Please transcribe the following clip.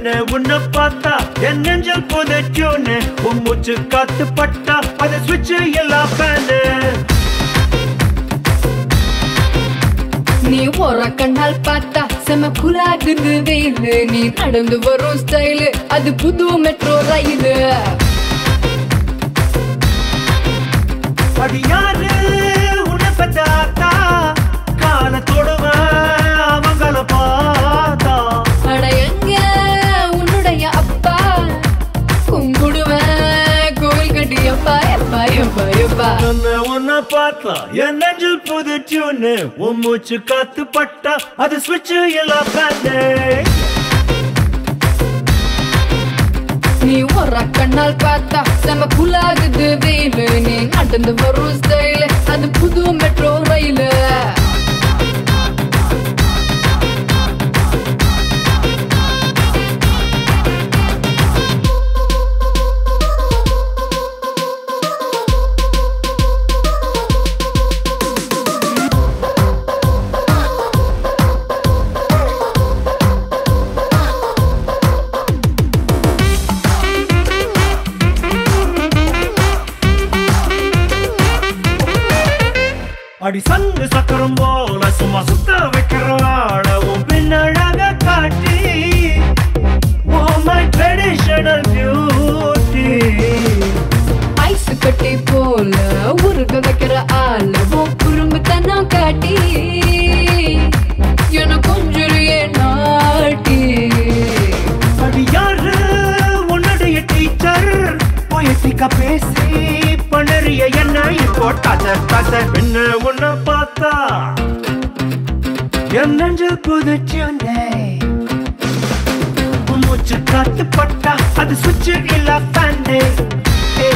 பெண்ணு உன்னை பார்த்தா என் நெஞ்சில் புது டியூனு உன் மூச்சு காத்து பட்டா அது சுவிட்ச் எல்லாம் ஃபேனு நீ ஒரு கண்ணால் பார்த்தா செம குலாகுது வெயிலு நீ நடந்து வரும் ஸ்டைலு அது புது மெட்ரோ ரயிலு அடி யாரு உன்னை பெற்றாத்தா கால தொடுவேன் அவங்கள பார்த்தா அட எங்க உன்னுடைய அப்பா கும்பிடுவேன் கோவில் கட்டி எப்பா எப்பா எப்பா எப்பா உன்னை உன்னை பார்த்தா என் நெஞ்சில் புது டியூனு உன் மூச்சு காத்து பட்டா அது சுவிட்ச் எல்லாம் ஃபேனு நீ ஒரு கண்ணால் பார்த்தா செம குலாகுது வெயிலு நீ நடந்து வரும் ஸ்டைலு அது புது மெட்ரோ ரயிலு அடி சங்கு சக்கரம் போல சும்மா சுத்த வைக்கிற ஆள உன் பின்னழக காட்டி oh my traditional beauty ice கட்டி போல உருக வைக்கிற ஆள உன் குறும்புத்தனம் காட்டி என கொஞ்சுறியே நாட்டி அடி யாரு உன்னுடைய டீச்சர் பொயட்டிக்கா பேசி பண்ணறிய என்ன இப்போ தத தத என்ன உன்னை பார்த்தா என் நெஞ்சில் புதுச்சுண்டே மூச்சு காத்து பட்டா அது சுவிட்ச் இல்ல ஃபேண்டே